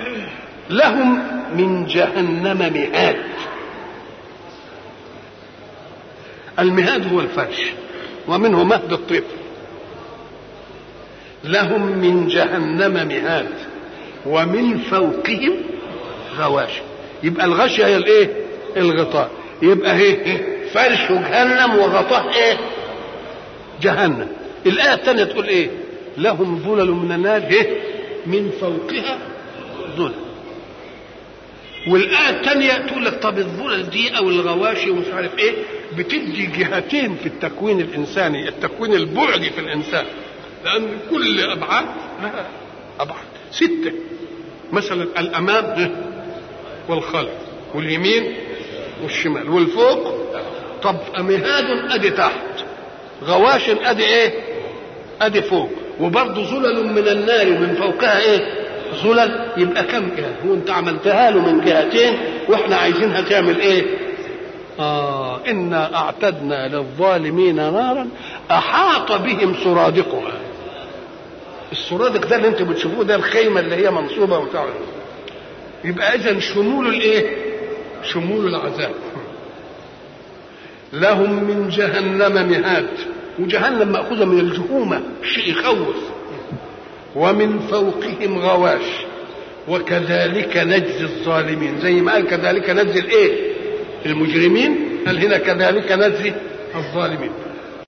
لهم من جهنم مهاد المهاد هو الفرش ومنه مهد الطفل لهم من جهنم مهاد ومن فوقهم غواش يبقى الغشية هي الايه الغطاء يبقى هي فرش جهنم وغطاء ايه جهنم الآية الثانية تقول ايه لهم ظلل من النار ايه من فوقها ظلل والآية الثانية تقول لك طب الظلل دي أو الغواشي ومش عارف إيه بتدي جهتين في التكوين الإنساني التكوين البعدي في الإنسان لأن كل أبعاد لها أبعاد ستة مثلا الأمام والخلف واليمين والشمال والفوق طب مهاد أدي تحت غواش أدي إيه أدي فوق وبرضه ظلل من النار ومن فوقها إيه ظلل يبقى كم جهة هو انت عملتها له من جهتين واحنا عايزينها تعمل ايه آه إنا أعتدنا للظالمين نارا أحاط بهم سرادقها السرادق ده اللي انتوا بتشوفوه ده الخيمة اللي هي منصوبة وبتاع يبقى إذا شمول الإيه؟ شمول العذاب لهم من جهنم مهاد وجهنم مأخوذة من الجهومة شيء يخوف ومن فوقهم غواش وكذلك نجزي الظالمين زي ما قال كذلك نجزي الايه المجرمين قال هنا كذلك نجزي الظالمين